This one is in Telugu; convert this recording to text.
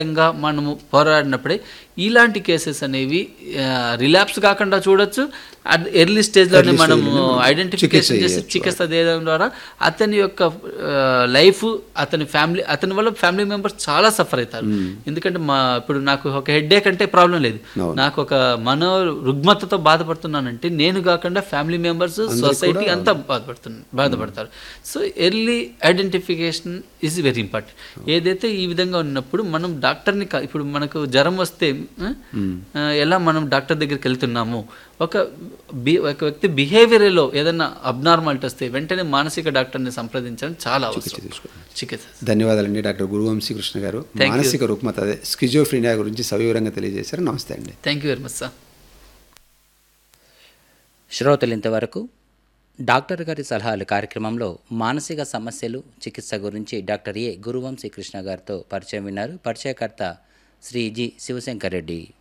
గా మనము పోరాడినప్పుడే ఇలాంటి కేసెస్ అనేవి రిలాప్స్ కాకుండా చూడొచ్చు అట్ ఎర్లీ స్టేజ్లోనే మనము ఐడెంటిఫికేషన్ చేసి చికిత్స చేయడం ద్వారా అతని యొక్క లైఫ్ అతని ఫ్యామిలీ అతని వల్ల ఫ్యామిలీ మెంబర్స్ చాలా సఫర్ అవుతారు ఎందుకంటే మా ఇప్పుడు నాకు ఒక హెడ్ఏక్ అంటే ప్రాబ్లం లేదు నాకు ఒక మనో రుగ్మతతో బాధపడుతున్నానంటే నేను కాకుండా ఫ్యామిలీ మెంబర్స్ సొసైటీ అంతా బాధపడుతున్నారు బాధపడతారు so early identification is very important ఏదైతే ఈ విధంగా ఉన్నప్పుడు మనం డాక్టర్ని కా- ఇప్పుడు మనకు జ్వరం వస్తే ఆ, ఆ, ఎలా మనం డాక్టర్ దగ్గరికి వెళ్తున్నాము ఒక బి ఒక వ్యక్తి బిహేవియర్లో ఏదైనా అబ్నార్మాలిటీ వస్తే వెంటనే మానసిక డాక్టర్ని సంప్రదించడం చాలా అవసరం చికిత్స ధన్యవాదాలండి డాక్టర్ గురువంశీ కృష్ణ గారు మానసిక రుగ్మత అదే స్కిజోఫ్రీనియా గురించి సవివరంగా తెలియజేశారు నమస్తే అండి thank you very much sir శ్రోతలు ఇంతవరకు డాక్టర్ గారి సలహాలు కార్యక్రమంలో మానసిక సమస్యలు చికిత్స గురించి డాక్టర్ ఏ గురువంశీ కృష్ణ గారితో పరిచయం విన్నారు పరిచయకర్త శ్రీ జి శివశంకర్ రెడ్డి